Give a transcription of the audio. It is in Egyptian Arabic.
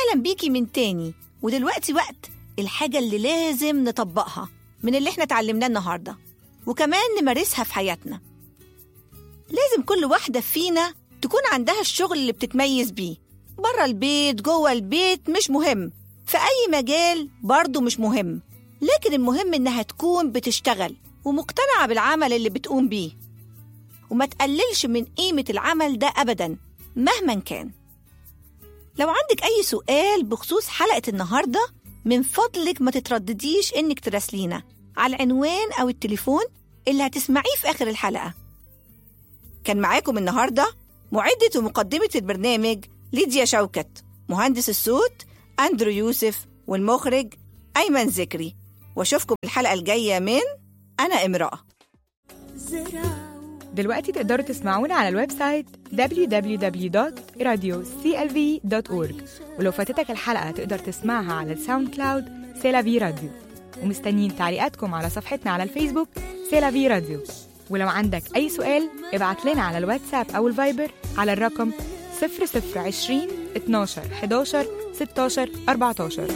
أهلا بيكي من تاني ودلوقتي وقت الحاجة اللي لازم نطبقها من اللي احنا اتعلمناه النهاردة وكمان نمارسها في حياتنا لازم كل واحدة فينا تكون عندها الشغل اللي بتتميز بيه بره البيت جوه البيت مش مهم في أي مجال برضه مش مهم لكن المهم إنها تكون بتشتغل ومقتنعة بالعمل اللي بتقوم بيه وما تقللش من قيمة العمل ده أبدا مهما كان لو عندك أي سؤال بخصوص حلقة النهاردة من فضلك ما تتردديش إنك تراسلينا على العنوان أو التليفون اللي هتسمعيه في آخر الحلقة كان معاكم النهاردة معدة ومقدمة البرنامج ليديا شوكت مهندس الصوت أندرو يوسف والمخرج أيمن ذكري وأشوفكم الحلقة الجاية من أنا امرأة دلوقتي تقدروا تسمعونا على الويب سايت www.radioclv.org ولو فاتتك الحلقة تقدر تسمعها على الساوند كلاود سيلافي راديو ومستنيين تعليقاتكم على صفحتنا على الفيسبوك سيلافي راديو ولو عندك أي سؤال ابعت لنا على الواتساب أو الفايبر على الرقم 0020 12 11 16 14